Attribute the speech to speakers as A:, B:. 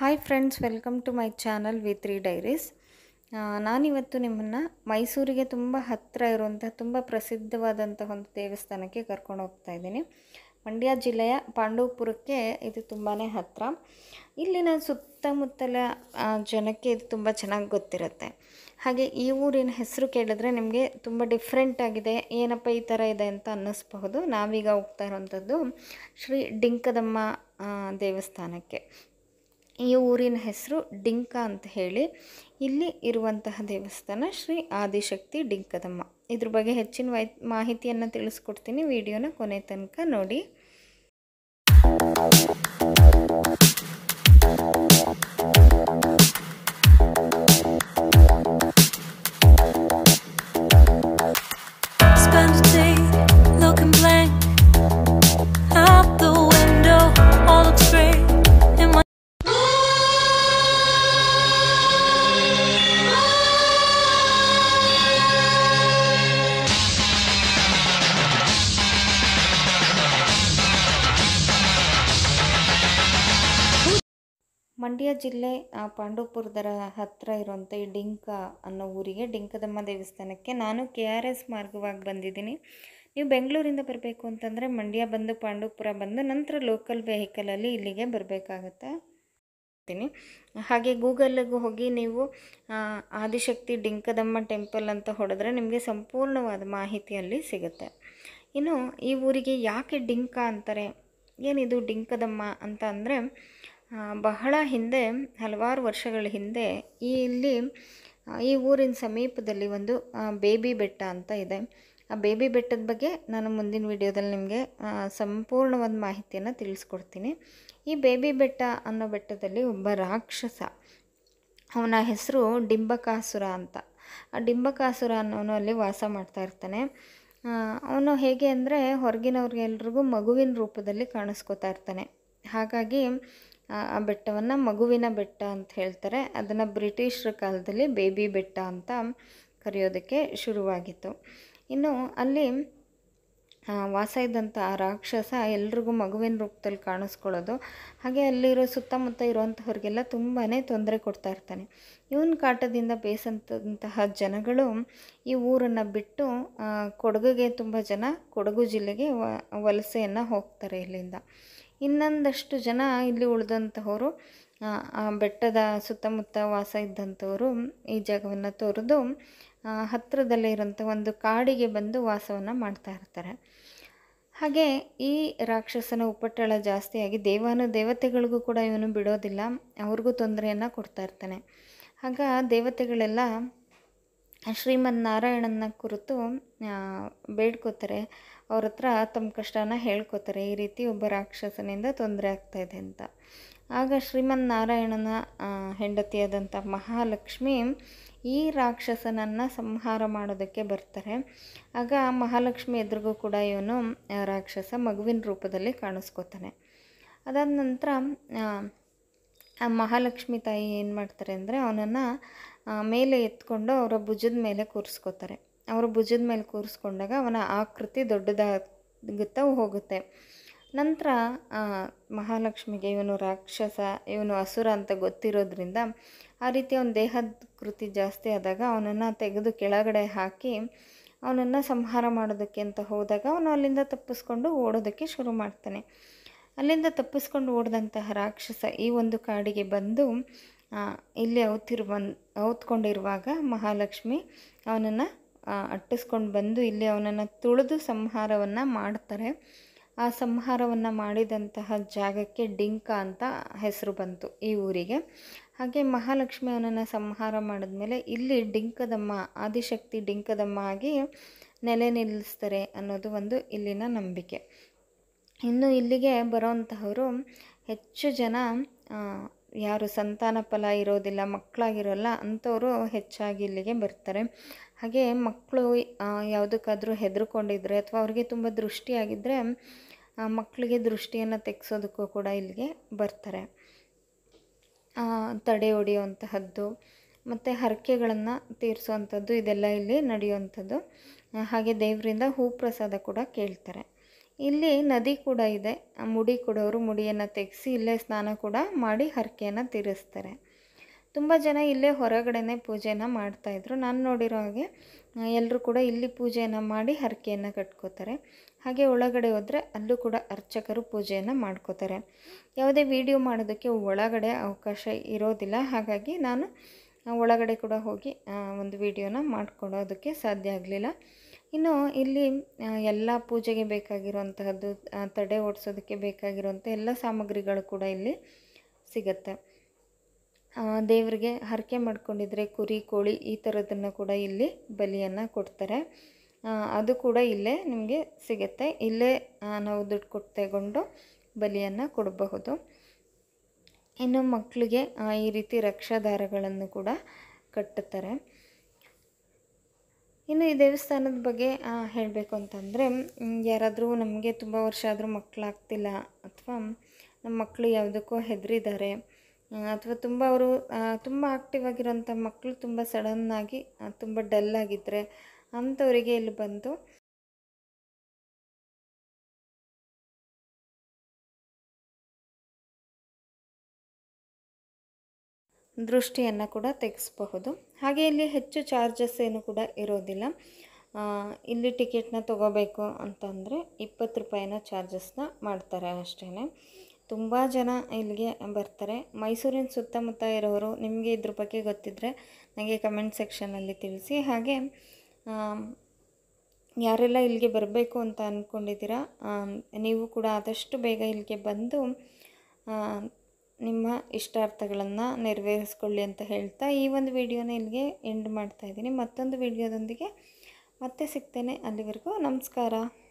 A: Hi friends welcome to my channel V three diaries ನಾನಿವತ್ತು ನಿಮ್ಮನ್ನು ಮೈಸೂರಿಗೆ ತುಂಬ ಹತ್ತಿರ ಇರುವಂಥ ತುಂಬ ಪ್ರಸಿದ್ಧವಾದಂಥ ಒಂದು ದೇವಸ್ಥಾನಕ್ಕೆ ಕರ್ಕೊಂಡು ಹೋಗ್ತಾ ಇದ್ದೀನಿ ಮಂಡ್ಯ ಜಿಲ್ಲೆಯ ಪಾಂಡವಪುರಕ್ಕೆ ಇದು ತುಂಬಾ ಹತ್ತಿರ ಇಲ್ಲಿನ ಸುತ್ತಮುತ್ತಲ ಆ, ಜನಕ್ಕೆ ಇದು ತುಂಬ ಚೆನ್ನಾಗಿ ಗೊತ್ತಿರುತ್ತೆ ಹಾಗೆ ಈ ಊರಿನ ಹೆಸರು ಕೇಳಿದ್ರೆ ನಿಮಗೆ ತುಂಬ ಡಿಫ್ರೆಂಟ್ ಆಗಿದೆ ಏನಪ್ಪ ಈ ಥರ ಇದೆ ಅಂತ ಅನ್ನಿಸ್ಬಹುದು ನಾವೀಗ ಹೋಗ್ತಾ ಇರೋವಂಥದ್ದು ಶ್ರೀ ಡಿಂಕದಮ್ಮ ಆ, ದೇವಸ್ಥಾನಕ್ಕೆ ಈ ಊರಿನ ಹೆಸರು ಡಿಂಕ ಅಂತ ಹೇಳಿ ಇಲ್ಲಿ ಇರುವಂತಹ ದೇವಸ್ಥಾನ ಶ್ರೀ ಆದಿಶಕ್ತಿ ಡಿಂಕದಮ್ಮ ಇದ್ರ ಬಗ್ಗೆ ಹೆಚ್ಚಿನ ವೈ ಮಾಹಿತಿಯನ್ನು ತಿಳಿಸ್ಕೊಡ್ತೀನಿ ವಿಡಿಯೋನ ಕೊನೆ ತನಕ ನೋಡಿ
B: Spend a day looking blank out the window. All looks great in my
A: Mandya ಜಿಲ್ಲೆ ಆ, ಪಾಂಡವಪುರದರ ಹತ್ತಿರ ಇರುವಂಥ ಈ ಡಿಂಕ ಅನ್ನೋ ಊರಿಗೆ ಡಿಂಕದಮ್ಮ ದೇವಸ್ಥಾನಕ್ಕೆ ನಾನು ಕೆ ಆರ್ ಎಸ್ ಮಾರ್ಗವಾಗಿ ಬಂದಿದ್ದೀನಿ ನೀವು ಬೆಂಗಳೂರಿಂದ ಬರಬೇಕು ಅಂತಂದರೆ ಮಂಡ್ಯ ಬಂದು ಪಾಂಡವಪುರ ಬಂದು ನಂತರ ಲೋಕಲ್ ವೆಹಿಕಲಲ್ಲಿ ಇಲ್ಲಿಗೆ ಬರಬೇಕಾಗತ್ತೆ ಮಾಡ್ತೀನಿ ಹಾಗೆ ಗೂಗಲ್ಗೆ ಹೋಗಿ ನೀವು ಆ, ಆದಿಶಕ್ತಿ ಡಿಂಕದಮ್ಮ ಟೆಂಪಲ್ ಅಂತ ಹೊಡೆದ್ರೆ ನಿಮಗೆ ಸಂಪೂರ್ಣವಾದ ಮಾಹಿತಿಯಲ್ಲಿ ಸಿಗುತ್ತೆ ಇನ್ನು ಈ ಊರಿಗೆ ಯಾಕೆ ಡಿಂಕ ಅಂತಾರೆ ಏನಿದು ಡಿಂಕದಮ್ಮ ಅಂತ ಅಂದರೆ ಬಹಳ ಹಿಂದೆ ಹಲವಾರು ವರ್ಷಗಳ ಹಿಂದೆ ಈ ಇಲ್ಲಿ ಆ, ಈ ಊರಿನ ಸಮೀಪದಲ್ಲಿ ಒಂದು ಆ, ಬೇಬಿ ಬೆಟ್ಟ ಅಂತ ಇದೆ ಆ ಬೇಬಿ ಬೆಟ್ಟದ ಬಗ್ಗೆ ನಾನು ಮುಂದಿನ ವಿಡಿಯೋದಲ್ಲಿ ನಿಮಗೆ ಸಂಪೂರ್ಣವಾದ ಮಾಹಿತಿಯನ್ನು ತಿಳಿಸ್ಕೊಡ್ತೀನಿ ಈ ಬೇಬಿ ಬೆಟ್ಟ ಅನ್ನೋ ಬೆಟ್ಟದಲ್ಲಿ ಒಬ್ಬ ರಾಕ್ಷಸ ಅವನ ಹೆಸರು ಡಿಂಬಕಾಸುರ ಅಂತ ಆ ಡಿಂಬಕಾಸುರ ಅನ್ನೋನು ಅಲ್ಲಿ ವಾಸ ಮಾಡ್ತಾ ಇರ್ತಾನೆ ಅವನು ಹೇಗೆ ಅಂದರೆ ಹೊರಗಿನವ್ರಿಗೆಲ್ರಿಗೂ ಮಗುವಿನ ರೂಪದಲ್ಲಿ ಕಾಣಿಸ್ಕೋತಾ ಇರ್ತಾನೆ ಹಾಗಾಗಿ ಆ ಆ ಬೆಟ್ಟವನ್ನು ಮಗುವಿನ ಬೆಟ್ಟ ಅಂತ ಹೇಳ್ತಾರೆ ಅದನ್ನು ಬ್ರಿಟಿಷರ ಕಾಲದಲ್ಲಿ ಬೇಬಿ ಬೆಟ್ಟ ಅಂತ ಕರೆಯೋದಕ್ಕೆ ಶುರುವಾಗಿತ್ತು ಇನ್ನು ಅಲ್ಲಿ ಆ, ವಾಸ ಇದ್ದಂಥ ಆ ರಾಕ್ಷಸ ಎಲ್ರಿಗೂ ಮಗುವಿನ ರೂಪದಲ್ಲಿ ಕಾಣಿಸ್ಕೊಳ್ಳೋದು ಹಾಗೆ ಅಲ್ಲಿರೋ ಸುತ್ತಮುತ್ತ ಇರುವಂಥವ್ರಿಗೆಲ್ಲ ತುಂಬಾ ತೊಂದರೆ ಕೊಡ್ತಾ ಇರ್ತಾನೆ ಇವನ ಕಾಟದಿಂದ ಬೇಸಂತಹ ಜನಗಳು ಈ ಊರನ್ನು ಬಿಟ್ಟು ಆ, ಕೊಡಗಿಗೆ ತುಂಬ ಜನ ಕೊಡಗು ಜಿಲ್ಲೆಗೆ ವ ವಲಸೆಯನ್ನು ಹೋಗ್ತಾರೆ ಇಲ್ಲಿಂದ ಇನ್ನೊಂದಷ್ಟು ಜನ ಇಲ್ಲಿ ಉಳಿದಂಥವರು ಆ, ಆ ಬೆಟ್ಟದ ಸುತ್ತಮುತ್ತ ವಾಸ ಇದ್ದಂಥವರು ಈ ಜಾಗವನ್ನು ತೊರೆದು ಹತ್ತಿರದಲ್ಲೇ ಇರೋಂಥ ಒಂದು ಕಾಡಿಗೆ ಬಂದು ವಾಸವನ್ನು ಮಾಡ್ತಾ ಇರ್ತಾರೆ ಹಾಗೆ ಈ ರಾಕ್ಷಸನ ಉಪಟಳ ಜಾಸ್ತಿಯಾಗಿ ದೇವಾನು ದೇವತೆಗಳಿಗೂ ಕೂಡ ಇವನು ಬಿಡೋದಿಲ್ಲ ಅವ್ರಿಗೂ ತೊಂದರೆಯನ್ನು ಕೊಡ್ತಾ ಇರ್ತಾನೆ ಆಗ ದೇವತೆಗಳೆಲ್ಲ ಶ್ರೀಮನ್ನಾರಾಯಣನ ಕುರಿತು ಆ, ಬೇಡ್ಕೋತಾರೆ ಅವ್ರ ಹತ್ರ ತಮ್ಮ ಕಷ್ಟನ ಹೇಳ್ಕೊತಾರೆ ಈ ರೀತಿ ಒಬ್ಬ ರಾಕ್ಷಸನಿಂದ ತೊಂದರೆ ಆಗ್ತಾಯಿದೆ ಅಂತ ಆಗ ಶ್ರೀಮನ್ನಾರಾಯಣನ ಆ, ಹೆಂಡತಿಯಾದಂಥ ಮಹಾಲಕ್ಷ್ಮಿ ಈ ರಾಕ್ಷಸನನ್ನು ಸಂಹಾರ ಮಾಡೋದಕ್ಕೆ ಬರ್ತಾರೆ ಆಗ ಮಹಾಲಕ್ಷ್ಮಿ ಎದುರಿಗೂ ಕೂಡ ಇವನು ಆ, ರಾಕ್ಷಸ ಮಗುವಿನ ರೂಪದಲ್ಲಿ ಕಾಣಿಸ್ಕೋತಾನೆ ಅದಾದ ನಂತರ ಆ, ಆ ಮಹಾಲಕ್ಷ್ಮಿ ತಾಯಿ ಏನು ಮಾಡ್ತಾರೆ ಅಂದರೆ ಅವನನ್ನು ಮೇಲೆ ಎತ್ಕೊಂಡು ಅವರ ಭುಜದ ಮೇಲೆ ಕೂರಿಸ್ಕೋತಾರೆ ಅವರ ಭುಜದ ಮೇಲೆ ಕೂರಿಸ್ಕೊಂಡಾಗ ಅವನ ಆಕೃತಿ ದೊಡ್ಡದಾಗುತ್ತಾ ಹೋಗುತ್ತೆ ನಂತರ ಆ, ಮಹಾಲಕ್ಷ್ಮಿಗೆ ಇವನು ರಾಕ್ಷಸ ಇವನು ಅಸುರ ಅಂತ ಗೊತ್ತಿರೋದ್ರಿಂದ ಆ ರೀತಿ ಅವನ ದೇಹದ ಕೃತಿ ಜಾಸ್ತಿ ಆದಾಗ ಅವನನ್ನು ತೆಗೆದು ಕೆಳಗಡೆ ಹಾಕಿ ಅವನನ್ನು ಸಂಹಾರ ಮಾಡೋದಕ್ಕೆ ಅಂತ ಹೋದಾಗ ಅವನು ಅಲ್ಲಿಂದ ತಪ್ಪಿಸ್ಕೊಂಡು ಓಡೋದಕ್ಕೆ ಶುರು ಮಾಡ್ತಾನೆ ಅಲ್ಲಿಂದ ತಪ್ಪಿಸ್ಕೊಂಡು ಓಡಿದಂತಹ ರಾಕ್ಷಸ ಈ ಒಂದು ಕಾಡಿಗೆ ಬಂದು ಆ, ಇಲ್ಲಿ ಅವತಿರು ಬಂದು ಅವತ್ಕೊಂಡಿರುವಾಗ ಮಹಾಲಕ್ಷ್ಮಿ ಅವನನ್ನು ಅಟ್ಟಿಸ್ಕೊಂಡು ಬಂದು ಇಲ್ಲಿ ಅವನನ್ನು ತುಳಿದು ಸಂಹಾರವನ್ನು ಮಾಡ್ತಾರೆ ಆ ಸಂಹಾರವನ್ನು ಮಾಡಿದಂತಹ ಜಾಗಕ್ಕೆ ಡಿಂಕ ಅಂತ ಹೆಸರು ಬಂತು ಈ ಊರಿಗೆ ಹಾಗೆ ಮಹಾಲಕ್ಷ್ಮಿ ಅವನನ್ನು ಸಂಹಾರ ಮಾಡಿದ್ಮೇಲೆ ಇಲ್ಲಿ ಡಿಂಕದಮ್ಮ ಆದಿಶಕ್ತಿ ಡಿಂಕದಮ್ಮ ಆಗಿ ನೆಲೆ ನಿಲ್ಲಿಸ್ತಾರೆ ಅನ್ನೋದು ಒಂದು ಇಲ್ಲಿನ ನಂಬಿಕೆ ಇನ್ನು ಇಲ್ಲಿಗೆ ಬರೋಂತಹವರು ಹೆಚ್ಚು ಜನ ಆ, ಯಾರು ಸಂತಾನ ಫಲ ಇರೋದಿಲ್ಲ ಮಕ್ಕಳಾಗಿರೋಲ್ಲ ಅಂಥವರು ಹೆಚ್ಚಾಗಿ ಇಲ್ಲಿಗೆ ಬರ್ತಾರೆ ಹಾಗೆ ಮಕ್ಕಳು ಯಾವುದಕ್ಕಾದರೂ ಹೆದರ್ಕೊಂಡಿದ್ರೆ ಅಥವಾ ಅವ್ರಿಗೆ ತುಂಬ ದೃಷ್ಟಿಯಾಗಿದ್ದರೆ ಆ, ಮಕ್ಕಳಿಗೆ ದೃಷ್ಟಿಯನ್ನು ತೆಗೆಸೋದಕ್ಕೂ ಕೂಡ ಇಲ್ಲಿಗೆ ಬರ್ತಾರೆ ಆ, ತಡೆ ಹೊಡೆಯುವಂತಹದ್ದು ಮತ್ತು ಹರಕೆಗಳನ್ನು ತೀರಿಸುವಂಥದ್ದು ಇದೆಲ್ಲ ಇಲ್ಲಿ ನಡೆಯುವಂಥದ್ದು ಆ, ಹಾಗೆ ದೇವರಿಂದ ಹೂ ಪ್ರಸಾದ ಕೂಡ ಕೇಳ್ತಾರೆ ಇಲ್ಲಿ ನದಿ ಕೂಡ ಇದೆ ಆ ಮುಡಿ ಕೊಡೋರು ಮುಡಿಯನ್ನು ತೆಗೆಸಿ ಇಲ್ಲೇ ಸ್ನಾನ ಕೂಡ ಮಾಡಿ ಹರಕೆಯನ್ನು ತೀರಿಸ್ತಾರೆ ತುಂಬ ಜನ ಇಲ್ಲೇ ಹೊರಗಡೆನೇ ಪೂಜೆನ ಮಾಡ್ತಾಯಿದ್ರು ನಾನು ನೋಡಿರೋ ಹಾಗೆ ಎಲ್ಲರೂ ಕೂಡ ಇಲ್ಲಿ ಪೂಜೆಯನ್ನು ಮಾಡಿ ಹರಕೆಯನ್ನು ಕಟ್ಕೋತಾರೆ ಹಾಗೆ ಒಳಗಡೆ ಹೋದರೆ ಅಲ್ಲೂ ಕೂಡ ಅರ್ಚಕರು ಪೂಜೆಯನ್ನು ಮಾಡ್ಕೋತಾರೆ ಯಾವುದೇ ವಿಡಿಯೋ ಮಾಡೋದಕ್ಕೆ ಒಳಗಡೆ ಅವಕಾಶ ಇರೋದಿಲ್ಲ ಹಾಗಾಗಿ ನಾನು ಆ, ಒಳಗಡೆ ಕೂಡ ಹೋಗಿ ಆ, ಒಂದು ವಿಡಿಯೋನ ಮಾಡಿಕೊಡೋದಕ್ಕೆ ಸಾಧ್ಯ ಆಗಲಿಲ್ಲ ಇನ್ನು ಇಲ್ಲಿ ಆ, ಎಲ್ಲ ಪೂಜೆಗೆ ಬೇಕಾಗಿರುವಂತಹದ್ದು ಆ, ತಡೆ ಓಡಿಸೋದಕ್ಕೆ ಬೇಕಾಗಿರುವಂಥ ಎಲ್ಲ ಸಾಮಗ್ರಿಗಳು ಕೂಡ ಇಲ್ಲಿ ಸಿಗುತ್ತೆ ಆ, ದೇವರಿಗೆ ಹರಕೆ ಮಾಡ್ಕೊಂಡಿದ್ರೆ ಕುರಿ ಕೋಳಿ ಈ ಥರದನ್ನು ಕೂಡ ಇಲ್ಲಿ ಬಲಿಯನ್ನು ಕೊಡ್ತಾರೆ ಆ, ಅದು ಕೂಡ ಇಲ್ಲೇ ನಿಮಗೆ ಸಿಗುತ್ತೆ ಇಲ್ಲೇ ಆ, ನಾವು ದುಡ್ಡು ಕೊಟ್ಟು ತಗೊಂಡು ಬಲಿಯನ್ನು ಕೊಡಬಹುದು ಇನ್ನು ಮಕ್ಕಳಿಗೆ ಆ, ಈ ರೀತಿ ರಕ್ಷಾದಾರಗಳನ್ನು ಕೂಡ ಕಟ್ಟುತ್ತಾರೆ ಇನ್ನು ಈ ದೇವಸ್ಥಾನದ ಬಗ್ಗೆ ಹೇಳಬೇಕು ಅಂತಂದರೆ ಯಾರಾದರೂ ನಮಗೆ ತುಂಬ ವರ್ಷ ಆದರೂ ಮಕ್ಕಳಾಗ್ತಿಲ್ಲ ಅಥವಾ ನಮ್ಮ ಮಕ್ಕಳು ಯಾವುದಕ್ಕೋ ಹೆದರಿದ್ದಾರೆ ಅಥವಾ ತುಂಬ ಅವರು ತುಂಬ ಆಕ್ಟಿವ್ ಆಗಿರೋಂಥ ಮಕ್ಕಳು ತುಂಬ ಸಡನ್ನಾಗಿ ತುಂಬ ಡಲ್ ಆಗಿದ್ದರೆ ಅಂಥವರಿಗೆ ಇಲ್ಲಿ ಬಂದು ದೃಷ್ಟಿಯನ್ನು ಕೂಡ ತೆಗೆಸಬಹುದು ಹಾಗೆ ಇಲ್ಲಿ ಹೆಚ್ಚು ಚಾರ್ಜಸ್ ಏನು ಕೂಡ ಇರೋದಿಲ್ಲ ಆ, ಇಲ್ಲಿ ಟಿಕೆಟ್ನ ತೊಗೋಬೇಕು ಅಂತಂದರೆ ಇಪ್ಪತ್ತು ರೂಪಾಯಿನ ಚಾರ್ಜಸ್ನ ಮಾಡ್ತಾರೆ ಅಷ್ಟೇ ತುಂಬ ಜನ ಇಲ್ಲಿಗೆ ಬರ್ತಾರೆ ಮೈಸೂರಿನ ಸುತ್ತಮುತ್ತ ಇರೋರು ನಿಮಗೆ ಇದ್ರ ಬಗ್ಗೆ ಗೊತ್ತಿದ್ದರೆ ನನಗೆ ಕಮೆಂಟ್ ಸೆಕ್ಷನಲ್ಲಿ ತಿಳಿಸಿ ಹಾಗೆ ಆ, ಯಾರೆಲ್ಲ ಇಲ್ಲಿಗೆ ಬರಬೇಕು ಅಂತ ಅಂದ್ಕೊಂಡಿದ್ದೀರಾ ನೀವು ಕೂಡ ಆದಷ್ಟು ಬೇಗ ಇಲ್ಲಿಗೆ ಬಂದು ಆ, ನಿಮ್ಮ ಇಷ್ಟಾರ್ಥಗಳನ್ನು ನೆರವೇರಿಸ್ಕೊಳ್ಳಿ ಅಂತ ಹೇಳ್ತಾ ಈ ಒಂದು ವಿಡಿಯೋನ ಇಲ್ಲಿಗೆ ಎಂಡ್ ಮಾಡ್ತಾ ಇದ್ದೀನಿ ಮತ್ತೊಂದು ವಿಡಿಯೋದೊಂದಿಗೆ ಮತ್ತೆ ಸಿಗ್ತೇನೆ ಅಲ್ಲಿವರೆಗೂ ನಮಸ್ಕಾರ